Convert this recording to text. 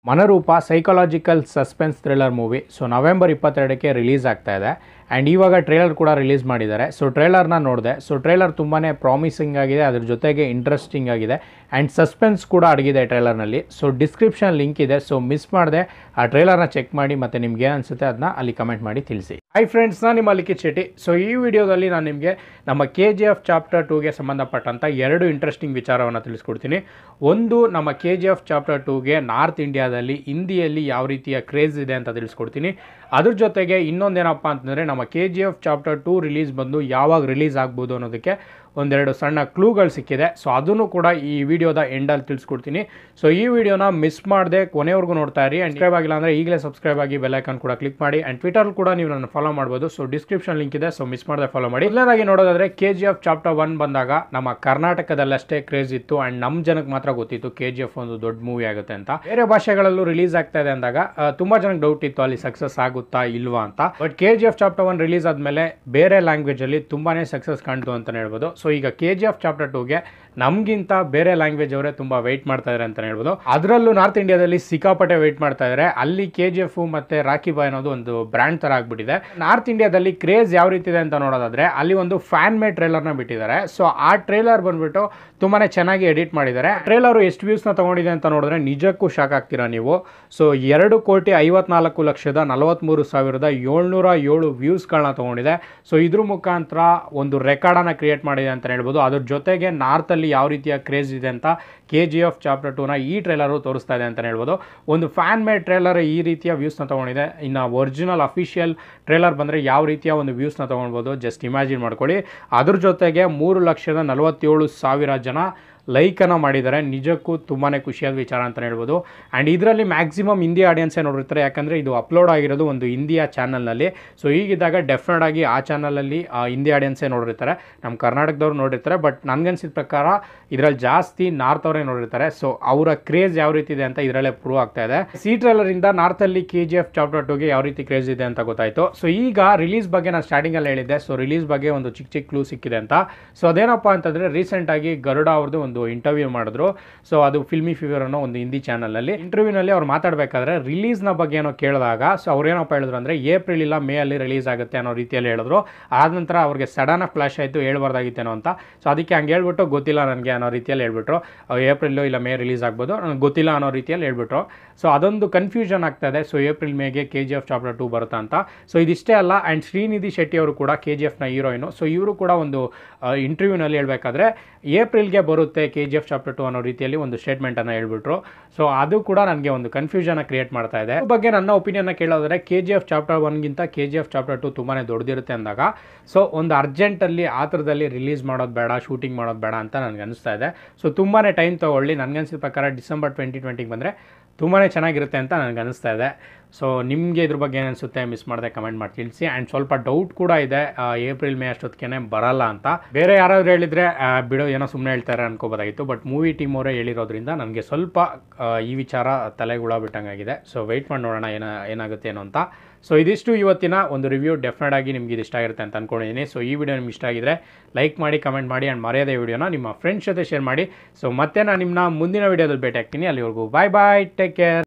ಮನರೂಪ psychological suspense thriller movie so November ಇಪ್ಪತ್ತೆರಡಕ್ಕೆ release ಆಗ್ತಾ ಇದೆ ಆ್ಯಂಡ್ ಇವಾಗ ಟ್ರೇಲರ್ ಕೂಡ ರಿಲೀಸ್ ಮಾಡಿದ್ದಾರೆ ಸೊ ಟ್ರೇಲರ್ನ ನೋಡಿದೆ ಸೊ ಟ್ರೇಲರ್ ತುಂಬಾ ಪ್ರಾಮಿಸಿಂಗ್ ಆಗಿದೆ ಅದ್ರ ಜೊತೆಗೆ ಇಂಟ್ರೆಸ್ಟಿಂಗ್ ಆಗಿದೆ ಆ್ಯಂಡ್ ಸಸ್ಪೆನ್ಸ್ ಕೂಡ ಅಡಗಿದೆ ಟ್ರೇಲರ್ನಲ್ಲಿ ಸೊ ಡಿಸ್ಕ್ರಿಪ್ಷನ್ ಲಿಂಕ್ ಇದೆ ಸೊ ಮಿಸ್ ಮಾಡದೆ ಆ ಟ್ರೇಲರ್ನ ಚೆಕ್ ಮಾಡಿ ಮತ್ತು ನಿಮ್ಗೆ ಏನು ಅನಿಸುತ್ತೆ ಅದನ್ನ ಅಲ್ಲಿ ಕಮೆಂಟ್ ಮಾಡಿ ತಿಳಿಸಿ ಹಾಯ್ ಫ್ರೆಂಡ್ಸ್ ನಾನು ನಿಮ್ಮ ಲಿಖಿತ್ ಶೆಟ್ಟಿ ಸೊ ಈ ವಿಡಿಯೋದಲ್ಲಿ ನಾನು ನಿಮಗೆ ನಮ್ಮ ಕೆ ಜಿ ಎಫ್ ಚಾಪ್ಟರ್ ಟೂಗೆ ಸಂಬಂಧಪಟ್ಟಂಥ ಎರಡು ಇಂಟ್ರೆಸ್ಟಿಂಗ್ ವಿಚಾರವನ್ನು ತಿಳಿಸ್ಕೊಡ್ತೀನಿ ಒಂದು ನಮ್ಮ ಕೆ ಜಿ ಎಫ್ ಚಾಪ್ಟರ್ ಟೂಗೆ ನಾರ್ತ್ ಇಂಡಿಯಾದಲ್ಲಿ ಹಿಂದಿಯಲ್ಲಿ ಯಾವ ರೀತಿಯ ಕ್ರೇಜ್ ಇದೆ ಅಂತ ತಿಳಿಸ್ಕೊಡ್ತೀನಿ ಅದ್ರ ಜೊತೆಗೆ ಇನ್ನೊಂದೇನಪ್ಪ ಅಂತಂದರೆ ನಮ್ಮ K G F chapter two release ಬಂದು ಯಾವಾಗ ರಿಲೀಸ್ ಆಗ್ಬೋದು ಅನ್ನೋದಕ್ಕೆ ಒಂದೆರಡು ಸಣ್ಣ ಕ್ಲೂಗಳು ಸಿಕ್ಕಿದೆ ಸೊ ಅದನ್ನು ಕೂಡ ಈ ವಿಡಿಯೋದ ಎಂಡಲ್ಲಿ ತಿಳಿಸ್ಕೊಡ್ತೀನಿ ಸೊ ಈ ವಿಡಿಯೋನ ಮಿಸ್ ಮಾಡದೆ ಕೊನೆವರೆಗೂ ನೋಡ್ತಾ ಇರಿ ಆ್ಯಂಡ್ ಸಬ್ಸ್ಕ್ರೈಬ್ ಆಗಿಲ್ಲ ಅಂದರೆ ಈಗಲೇ ಸಬ್ಸ್ಕ್ರೈಬ್ ಆಗಿ ಬೆಲ್ಲೈಕನ್ ಕೂಡ ಕ್ಲಿಕ್ ಮಾಡಿ ಆ್ಯಂಡ್ ಟ್ವಿಟರ್ ಕೂಡ ನೀವು ನನ್ನ ಫಾಲೋ ಮಾಡ್ಬೋದು ಸೊ ಡಿಸ್ಕ್ರಿಪ್ಷನ್ ಲಿಂಕ್ ಇದೆ ಸೊ ಮಿಸ್ ಮಾಡದೆ ಫಾಲೋ ಮಾಡಿ ಇಲ್ಲದಾಗಿ ನೋಡೋದಾದ್ರೆ K G F chapter one ಬಂದಾಗ ನಮ್ಮ ಕರ್ನಾಟಕದಲ್ಲಷ್ಟೇ ಕ್ರೇಜ್ ಇತ್ತು ಆ್ಯಂಡ್ ನಮ್ಮ ಜನಕ್ಕೆ ಮಾತ್ರ ಗೊತ್ತಿತ್ತು ಕೆ ಜಿ ಎಫ್ ಒಂದು ದೊಡ್ಡ ಮೂವಿ ಆಗುತ್ತೆ ಅಂತ ಬೇರೆ ಭಾಷೆಗಳಲ್ಲೂ ರಿಲೀಸ್ ಆಗ್ತಾ ಇದೆ ಅಂದಾಗ ಆ, ತುಂಬಾ ಜನಕ್ಕೆ ಡೌಟ್ ಇತ್ತು ಅಲ್ಲಿ ಸಕ್ಸಸ್ ಆಗುತ್ತಾ ಇಲ್ವಾ ಅಂತ but K G F chapter one release ಆದಮೇಲೆ ಬೇರೆ ಲ್ಯಾಂಗ್ವೇಜಲ್ಲಿ ತುಂಬಾನೇ ಸಕ್ಸಸ್ ಕಾಣ್ತು ಅಂತಲೇ ಹೇಳ್ಬೋದು ಸೊ ಈಗ ಕೆ ಜಿ ಎಫ್ ಚಾಪ್ಟರ್ ಟೂಗೆ ನಮಗಿಂತ ಬೇರೆ ಲ್ಯಾಂಗ್ವೇಜ್ ಅವರೇ ತುಂಬ ವೆಯ್ಟ್ ಮಾಡ್ತಾ ಇದ್ದಾರೆ ಅಂತ ಹೇಳ್ಬೋದು ಅದರಲ್ಲೂ ನಾರ್ತ್ ಇಂಡಿಯಾದಲ್ಲಿ ಸಿಕ್ಕಾಪಟ್ಟೆ ವೆಯ್ಟ್ ಮಾಡ್ತಾ ಇದ್ದಾರೆ ಅಲ್ಲಿ ಕೆ ಜಿ ಎಫ್ ಮತ್ತೆ ರಾಖಿ ಬಾಯ್ ಅನ್ನೋದು ಒಂದು ಬ್ರ್ಯಾಂಡ್ ಥರ ಆಗ್ಬಿಟ್ಟಿದೆ ನಾರ್ತ್ ಇಂಡಿಯಾದಲ್ಲಿ ಕ್ರೇಜ್ ಯಾವ ರೀತಿ ಇದೆ ಅಂತ ನೋಡೋದಾದ್ರೆ ಅಲ್ಲಿ ಒಂದು ಫ್ಯಾನ್ ಮೇಡ್ ಟ್ರೇಲರ್ನ ಬಿಟ್ಟಿದ್ದಾರೆ ಸೊ ಆ ಟ್ರೇಲರ್ ಬಂದ್ಬಿಟ್ಟು ತುಂಬಾನೇ ಚೆನ್ನಾಗಿ ಎಡಿಟ್ ಮಾಡಿದ್ದಾರೆ ಟ್ರೇಲರು ಎಷ್ಟು ವ್ಯೂಸ್ನ ತಗೊಂಡಿದೆ ಅಂತ ನೋಡಿದ್ರೆ ನಿಜಕ್ಕೂ ಶಾಕ್ ಆಗ್ತೀರಾ ನೀವು ಸೊ ಎರಡು ಕೋಟಿ ಐವತ್ನಾಲ್ಕು ಲಕ್ಷದ ನಲವತ್ತ್ಮೂರು ಸಾವಿರದ ಏಳ್ನೂರ ಏಳು ವ್ಯೂಸ್ಗಳನ್ನ ತೊಗೊಂಡಿದೆ ಸೊ ಇದ್ರ ಮುಖಾಂತರ ಒಂದು ರೆಕಾರ್ಡನ್ನು ಕ್ರಿಯೇಟ್ ಮಾಡಿದೆ ಅಂತ ಹೇಳ್ಬೋದು ಅದ್ರ ಜೊತೆಗೆ ನಾರ್ತಲ್ಲಿ ಯಾವ ರೀತಿಯ ಕ್ರೇಜ್ ಇದೆ ಅಂತ ಕೆ ಜಿ ಎಫ್ ಚಾಪ್ಟರ್ ಟೂನ ಈ ಟ್ರೇಲರು ತೋರಿಸ್ತಾ ಇದೆ ಅಂತ ಹೇಳ್ಬೋದು ಒಂದು ಫ್ಯಾನ್ ಮೇಡ್ ಟ್ರೇಲರ್ ಈ ರೀತಿಯ ವ್ಯೂಸ್ನ ತೊಗೊಂಡಿದೆ ಇನ್ನು ಒರಿಜಿನಲ್ ಅಫಿಷಿಯಲ್ ಟ್ರೇಲರ್ ಬಂದರೆ ಯಾವ ರೀತಿಯ ಒಂದು ವ್ಯೂಸ್ನ ತೊಗೊಳ್ಬೋದು ಜಸ್ಟ್ ಇಮ್ಯಾಜಿನ್ ಮಾಡ್ಕೊಳ್ಳಿ ಅದ್ರ ಜೊತೆಗೆ ಮೂರು ಲಕ್ಷದ ನಲವತ್ತೇಳು ಸಾವಿರ ಜನ ಲೈಕನ್ನು ಮಾಡಿದ್ದಾರೆ ನಿಜಕ್ಕೂ ತುಂಬಾ ಖುಷಿಯಾದ ವಿಚಾರ ಅಂತ ಹೇಳ್ಬೋದು ಆ್ಯಂಡ್ ಇದರಲ್ಲಿ ಮ್ಯಾಕ್ಸಿಮಮ್ ಹಿಂದಿ ಆಡಿಯನ್ಸೇ ನೋಡಿರ್ತಾರೆ ಯಾಕಂದರೆ ಇದು ಅಪ್ಲೋಡ್ ಆಗಿರೋದು ಒಂದು ಹಿಂದಿಯ ಚಾನಲ್ನಲ್ಲಿ ಸೊ ಈಗಿದ್ದಾಗ ಡೆಫಿನೆಟ್ ಆಗಿ ಆ ಚಾನಲಲ್ಲಿ ಹಿಂದಿ ಆಡಿಯನ್ಸೇ ನೋಡಿರ್ತಾರೆ ನಮ್ಮ ಕರ್ನಾಟಕದವ್ರು ನೋಡಿರ್ತಾರೆ ಬಟ್ ನನಗನ್ಸಿದ ಪ್ರಕಾರ ಇದರಲ್ಲಿ ಜಾಸ್ತಿ ನಾರ್ತ್ ಅವರೇ ನೋಡಿರ್ತಾರೆ ಸೊ ಅವರ ಕ್ರೇಜ್ ಯಾವ ರೀತಿ ಇದೆ ಅಂತ ಇದರಲ್ಲೇ ಪ್ರೂವ್ ಆಗ್ತಾ ಇದೆ ಸಿ ಟ್ರೇಲರಿಂದ ನಾರ್ತಲ್ಲಿ ಕೆ ಜಿ ಎಫ್ ಚಾಪ್ಟರ್ ಟೂಗೆ ಯಾವ ರೀತಿ ಕ್ರೇಜ್ ಇದೆ ಅಂತ ಗೊತ್ತಾಯಿತು ಸೊ ಈಗ ರಿಲೀಸ್ ಬಗ್ಗೆ ನಾನು ಸ್ಟಾರ್ಟಿಂಗಲ್ಲಿ ಹೇಳಿದ್ದೆ ಸೊ ರಿಲೀಸ್ ಬಗ್ಗೆ ಒಂದು ಚಿಕ್ಕ ಚಿಕ್ಕ ಕ್ಲೂ ಸಿಕ್ಕಿದೆ ಅಂತ ಸೊ ಅದೇನಪ್ಪ ಅಂತಂದರೆ ರೀಸೆಂಟಾಗಿ ಗರುಡ ಅವ್ರದ್ದು ಒಂದು ಇಂಟರ್ವ್ಯೂ ಮಾಡಿದ್ರು ಸೊ ಅದು ಫಿಲ್ಮಿ ಫೀವರ್ ಅನ್ನೋ ಒಂದು ಹಿಂದಿ ಚಾನಲಲ್ಲಿ ಇಂಟರ್ವ್ಯೂನಲ್ಲಿ ಅವ್ರು ಮಾತಾಡಬೇಕಾದ್ರೆ ರಿಲೀಸ್ನ ಬಗ್ಗೆ ಏನೋ ಕೇಳಿದಾಗ ಸೊ ಅವ್ರು ಏನಪ್ಪ ಹೇಳಿದ್ರು ಅಂದರೆ ಏಪ್ರಿಲ್ ಇಲ್ಲ ಮೇ ಅಲ್ಲಿ ರಿಲೀಸ್ ಆಗುತ್ತೆ ಅನ್ನೋ ರೀತಿಯಲ್ಲಿ ಹೇಳಿದ್ರು ಆದ ನಂತರ ಅವ್ರಿಗೆ ಸಡನ್ ಫ್ಲಾಶ್ ಆಯಿತು ಹೇಳ್ಬಾರ್ದಾಗಿತ್ತೇನೋ ಅಂತ ಸೊ ಅದಕ್ಕೆ ಹಂಗೆ ಹೇಳ್ಬಿಟ್ಟು ಗೊತ್ತಿಲ್ಲ ನನಗೆ ಅನ್ನೋ ರೀತಿಯಲ್ಲಿ ಹೇಳ್ಬಿಟ್ರು ಏಪ್ರಿಲ್ಲು ಇಲ್ಲ ಮೇ ರಿಲೀಸ್ ಆಗ್ಬೋದು ನನಗೆ ಗೊತ್ತಿಲ್ಲ ಅನ್ನೋ ರೀತಿಯಲ್ಲಿ ಹೇಳ್ಬಿಟ್ರು ಸೊ ಅದೊಂದು ಕನ್ಫ್ಯೂಷನ್ ಆಗ್ತಾ ಇದೆ ಸೊ ಏಪ್ರಿಲ್ ಮೇಗೆ K G F chapter two ಬರುತ್ತಾ ಅಂತ ಸೊ ಇದಿಷ್ಟೇ ಅಲ್ಲ ಆ್ಯಂಡ್ ಶ್ರೀನಿಧಿ ಶೆಟ್ಟಿ ಅವರು ಕೂಡ ಕೆ ಜಿ ಎಫ್ನ ಹೀರೋಯಿನು ಸೊ ಇವರು ಕೂಡ ಒಂದು ಇಂಟರ್ವ್ಯೂನಲ್ಲಿ ಹೇಳಬೇಕಾದ್ರೆ ಏಪ್ರಿಲ್ಗೆ ಬರುತ್ತೆ K G F chapter two ಅನ್ನೋ ರೀತಿಯಲ್ಲಿ ಒಂದು ಸ್ಟೇಟ್ಮೆಂಟನ್ನು ಹೇಳ್ಬಿಟ್ರು ಸೊ ಅದು ಕೂಡ ನನಗೆ ಒಂದು ಕನ್ಫ್ಯೂಷನ್ ಕ್ರಿಯೇಟ್ ಮಾಡ್ತಾ ಇದೆ ಇದ್ರ ಬಗ್ಗೆ ನನ್ನ ಒಪಿನಿಯನ್ನ ಕೇಳೋದ್ರೆ ಕೆ ಜಿ ಎಫ್ ಚಾಪ್ಟರ್ ಒನ್ಗಿಂತ K G F chapter two ತುಂಬಾ ದೊಡ್ಡದಿರುತ್ತೆ ಅಂದಾಗ ಸೊ ಒಂದು ಅರ್ಜೆಂಟಲ್ಲಿ ಆ ಥರದಲ್ಲಿ ರಿಲೀಸ್ ಮಾಡೋದು ಬೇಡ ಶೂಟಿಂಗ್ ಮಾಡೋದು ಬೇಡ ಅಂತ ನನಗೆ ಅನಿಸ್ತಾ ಇದೆ ಸೊ ತುಂಬಾ ಟೈಮ್ ತೊಗೊಳ್ಳಿ ನನಗನ್ಸಿದ ಪ್ರಕಾರ ಡಿಸೆಂಬರ್ ಟ್ವೆಂಟಿ ಟ್ವೆಂಟಿಗೆ ಬಂದರೆ ತುಂಬಾ ಚೆನ್ನಾಗಿರುತ್ತೆ ಅಂತ ನನಗೆ ಅನಿಸ್ತಾ ಇದೆ ಸೊ ನಿಮಗೆ ಇದ್ರ ಬಗ್ಗೆ ಏನು ಅನಿಸುತ್ತೆ ಮಿಸ್ ಮಾಡದೆ ಕಮೆಂಟ್ ಮಾಡಿ ತಿಳಿಸಿ ಆ್ಯಂಡ್ ಸ್ವಲ್ಪ ಡೌಟ್ ಕೂಡ ಇದೆ ಆ, ಏಪ್ರಿಲ್ ಮೇ ಅಷ್ಟೊತ್ತಿಗೆ ಬರಲ್ಲ ಅಂತ ಬೇರೆ ಯಾರಾದರೂ ಹೇಳಿದರೆ ಬಿಡೋ ಏನೋ ಸುಮ್ಮನೆ ಹೇಳ್ತಾರೆ ಅನ್ಕೋಬೋದಾಗಿತ್ತು ಬಟ್ ಮೂವಿ ಟೀಮ್ ಅವರೇ ಹೇಳಿರೋದ್ರಿಂದ ನನಗೆ ಸ್ವಲ್ಪ ಆ, ಈ ವಿಚಾರ ತಲೆಗೆ ಹುಳ ಬಿಟ್ಟಂಗಾಗಿದೆ ಸೊ ವೆಯ್ಟ್ ಮಾಡಿ ನೋಡೋಣ ಏನ ಏನಾಗುತ್ತೆ ಏನೋ ಅಂತ ಸೊ ಇದಿಷ್ಟು ಇವತ್ತಿನ ಒಂದು ರಿವ್ಯೂ ಡೆಫಿನೆಟ್ ಆಗಿ ನಿಮ್ಗೆ ಇದು ಇಷ್ಟ ಆಗಿರುತ್ತೆ ಅಂತ ಅಂದ್ಕೊಂಡಿದ್ದೀನಿ ಸೊ ಈ ವಿಡಿಯೋ ನಿಮ್ಗೆ ಇಷ್ಟ ಆಗಿದ್ರೆ ಲೈಕ್ ಮಾಡಿ ಕಮೆಂಟ್ ಮಾಡಿ ಆ್ಯಂಡ್ ಮರ್ಯಾದೆ ವಿಡಿಯೋನ ನಿಮ್ಮ ಫ್ರೆಂಡ್ಸ್ ಜೊತೆ ಶೇರ್ ಮಾಡಿ ಸೊ ಮತ್ತೆ ನಾನು ನಿಮ್ಮನ್ನ ಮುಂದಿನ ವಿಡಿಯೋದಲ್ಲಿ ಭೇಟಿ ಆಗ್ತೀನಿ ಅಲ್ಲಿವರೆಗೂ ಬಾಯ್ ಬಾಯ್ ಟೇಕ್ ಕೇರ್